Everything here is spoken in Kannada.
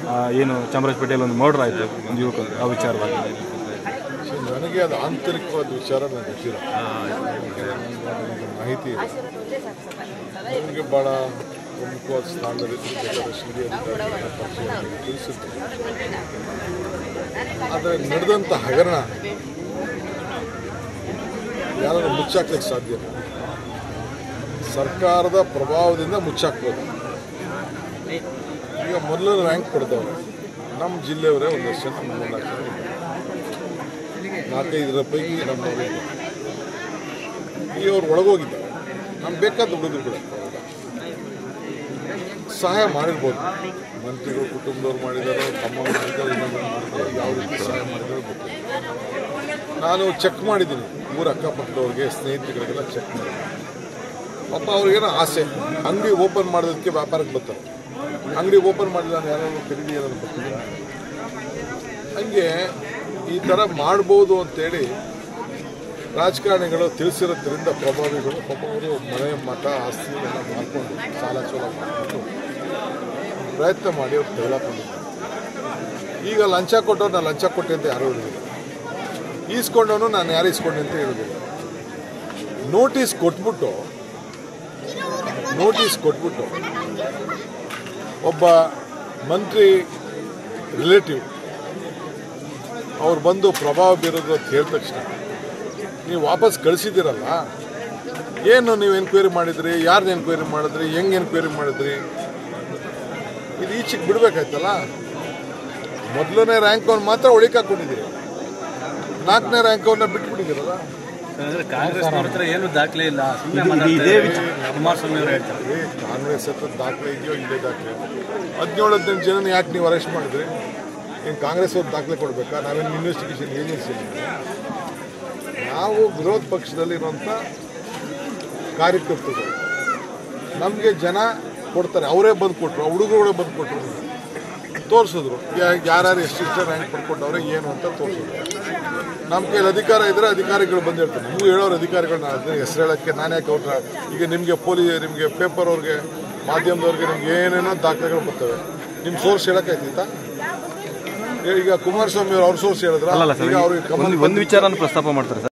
ಆ, ಏನು ಚಾಮರಾಜಪೇಟೆಯಲ್ಲಿ ಒಂದು ಮರ್ಡರ್ ಆಯಿತು ಒಂದು ಯುವಕ ಆ ವಿಚಾರವಾಗಿ ಸೊ ನನಗೆ ಅದು ಆಂತರಿಕವಾದ ವಿಚಾರ ನನಗೆ ಗೊತ್ತಿಲ್ಲ ನನಗೆ ಮಾಹಿತಿ ಇದೆ ನನಗೆ ಭಾಳ ಪ್ರಮುಖವಾದ ಸ್ಥಾನದಲ್ಲಿ ಬೇಕಾದಷ್ಟು ಹಿರಿಯ ಅಧಿಕಾರಿಗಳನ್ನ ಪರಿಚಯ ಮಾಡಿ ತಿಳಿಸಿದ್ರು ಆದರೆ ನಡೆದಂಥ ಹಗರಣ ಯಾರು ಮುಚ್ಚಾಕ್ಲಿಕ್ಕೆ ಸಾಧ್ಯ ಇಲ್ಲ. ಸರ್ಕಾರದ ಪ್ರಭಾವದಿಂದ ಮುಚ್ಚಾಕ್ಬೋದು ಈಗ ಮೊದಲ ರ್ಯಾಂಕ್ ಪಡೆದವರು ನಮ್ಮ ಜಿಲ್ಲೆಯವರೇ ಒಂದಷ್ಟು ಜನ ಮೂರ್ನಾಲ್ಕು ಜನ ಇದ್ದಾರೆ. ನಾಲ್ಕೈದರ ಪೈಕಿ ನಮ್ಮವರು ಈ ಅವ್ರು ಒಳಗೋಗಿದ್ದಾರೆ ನಮ್ಗೆ ಬೇಕಾದ ಹುಡುಗರು ಕೂಡ ಸಹಾಯ ಮಾಡಿರ್ಬೋದು ಮಂತ್ರಿಗಳು ಕುಟುಂಬದವ್ರು ಮಾಡಿದಾರೋ ತಮ್ಮ ಮಾಡಿದಾರೋ ಇನ್ನೊಬ್ಬರು ಮಾಡಿದಾರೋ ಯಾವ ರೀತಿ ಸಹಾಯ ಮಾಡಿದಾರೋ ಗೊತ್ತಿಲ್ಲ ನಾನು ಚೆಕ್ ಮಾಡಿದ್ದೀನಿ ಊರ ಅಕ್ಕಪಕ್ಕದವ್ರಿಗೆ ಸ್ನೇಹಿತರುಗಳಿಗೆಲ್ಲ ಚೆಕ್ ಮಾಡಿದ್ದೀನಿ ಪಾಪ ಅವ್ರಿಗೇನೋ ಆಸೆ ಅಂಗಡಿ ಓಪನ್ ಮಾಡೋದಕ್ಕೆ ವ್ಯಾಪಾರಕ್ಕೆ ಬರ್ತಾರೆ ಅಂಗಡಿ ಓಪನ್ ಮಾಡಿಲ್ಲ ನಾನು ಯಾರು ಖರೀದಿ ಏನಾದ್ರು ಬರ್ತಿಲ್ಲ ಹಂಗೆ ಈ ಥರ ಮಾಡ್ಬೋದು ಅಂತೇಳಿ ರಾಜಕಾರಣಿಗಳು ತಿಳಿಸಿರೋದ್ರಿಂದ ಪ್ರಭಾವಿಗಳು ಪಾಪ ಅವರು ಮನೆ ಮಠ ಆಸ್ತಿ ಎಲ್ಲ ಮಾಡ್ಕೊಂಡು ಸಾಲ ಸೋಲ ಮಾಡಿಕೊಂಡು ಪ್ರಯತ್ನ ಮಾಡಿ ಅವ್ರು ತೆಗೆದಾಕೊಂಡಿದ್ದಾರೆ ಈಗ ಲಂಚ ಕೊಟ್ಟವ್ರು ನಾನು ಲಂಚ ಕೊಟ್ಟೆ ಅಂತ ಯಾರೂ ಹೇಳಿಲ್ಲ ಈಸ್ಕೊಂಡವನು ನಾನು ಯಾರು ಈಸ್ಕೊಂಡೆ ಅಂತ ಹೇಳೋದಿಲ್ಲ ನೋಟಿಸ್ ಕೊಟ್ಬಿಟ್ಟು ನೋಟಿಸ್ ಕೊಟ್ಬಿಟ್ಟು ಒಬ್ಬ ಮಂತ್ರಿ ರಿಲೇಟಿವ್ ಅವ್ರು ಬಂದು ಪ್ರಭಾವ ಬೀರೋದು ಅಂತ ಹೇಳಿದ ತಕ್ಷಣ ನೀವು ವಾಪಸ್ ಕಳಿಸಿದ್ದೀರಲ್ಲ ಏನು ನೀವು ಎನ್ಕ್ವೈರಿ ಮಾಡಿದ್ರಿ ಯಾರನ್ನ ಎನ್ಕ್ವೈರಿ ಮಾಡಿದ್ರಿ ಹೆಂಗೆ ಎನ್ಕ್ವೈರಿ ಮಾಡಿದ್ರಿ ಇದು ಈಚೆಗೆ ಬಿಡ್ಬೇಕಾಯ್ತಲ್ಲ ಮೊದಲನೇ ರ್ಯಾಂಕ್ ಅವ್ನು ಮಾತ್ರ ಒಳಿಕೆ ಹಾಕೊಂಡಿದ್ದೀರಿ ನಾಲ್ಕನೇ ರ್ಯಾಂಕ್ ಅವ್ರನ್ನ ಬಿಟ್ಬಿಟ್ಟಿದ್ದೀರಲ್ಲ ಅಂದ್ರೆ ಕಾಂಗ್ರೆಸ್ನವ್ರ ಹತ್ರ ಏನು ದಾಖಲೆ ಇಲ್ಲ ಸುಮ್ಮನೆ ಇದು- ಇದು ಇದೇ ಮಾತಾಡ್ತಾರೆ. ಕುಮಾರಸ್ವಾಮಿ ಅವರು ಹೇಳ್ತಾರೆ ಏ ಕಾಂಗ್ರೆಸ್ ಹತ್ರ ದಾಖಲೆ ಇದೆಯೋ ಇಲ್ಲೇ ದಾಖಲೆ ಹದಿನೇಳು ಹದಿನೆಂಟು ಜನ ಯಾಕೆ ನೀವು ಅರೆಸ್ಟ್ ಮಾಡಿದ್ರಿ ಏನು ಕಾಂಗ್ರೆಸ್ ಅವ್ರು ದಾಖಲೆ ಕೊಡಬೇಕಾ ನಾವೇನು ಇನ್ವೆಸ್ಟಿಗೇಷನ್ ಏಜೆನ್ಸಿ ನಾವು ವಿರೋಧ ಪಕ್ಷದಲ್ಲಿರುವಂಥ ಕಾರ್ಯಕರ್ತರು ನಮಗೆ ಜನ ಕೊಡ್ತಾರೆ ಅವರೇ ಬಂದು ಕೊಟ್ಟರು ಹುಡುಗರುಗಳೇ ಬಂದು ಕೊಟ್ಟರು ತೋರಿಸಿದ್ರು ಯಾರ್ಯಾರು ಎಷ್ಟೆಷ್ಟು ರ್ಯಾಂಕ್ ಪಡ್ಕೊಂಡವ್ರೆ ಏನು ಅಂತ ತೋರಿಸಿದ್ರು ನಮ್ಮ ಕೈಲಿ ಅಧಿಕಾರ ಇದ್ರೆ ಅಧಿಕಾರಿಗಳು ಬಂದು ಹೇಳ್ತಾರೆ ನೀವು ಹೇಳೋರು ಅಧಿಕಾರಿಗಳು ನಾನು ಅದನ್ನ ಹೆಸರು ಹೇಳೋಕ್ಕೆ ನಾನು ಯಾಕೆ ಅವ್ರನ್ನ ಈಗ ನಿಮಗೆ ಪೊಲೀಸ್ ನಿಮಗೆ ಪೇಪರ್ ಅವ್ರಿಗೆ ಮಾಧ್ಯಮದವ್ರಿಗೆ ನಿಮ್ಗೆ ಏನೇನೋ ದಾಖಲೆಗಳು ಬರ್ತವೆ ನಿಮ್ಮ ಸೋರ್ಸ್ ಹೇಳೋಕ್ಕಾಯ್ತಿತ್ತಾ ಈಗ ಕುಮಾರಸ್ವಾಮಿ ಅವ್ರು ಅವ್ರ ಸೋರ್ಸ್ ಹೇಳಿದ್ರ ಅಲ್ಲಲ್ಲ ಸರ್ ಈಗ ಅವ್ರಿಗೆ ಒಂದು ಒಂದು ವಿಚಾರನ ಪ್ರಸ್ತಾಪ ಮಾಡ್ತಾರೆ ಸರ್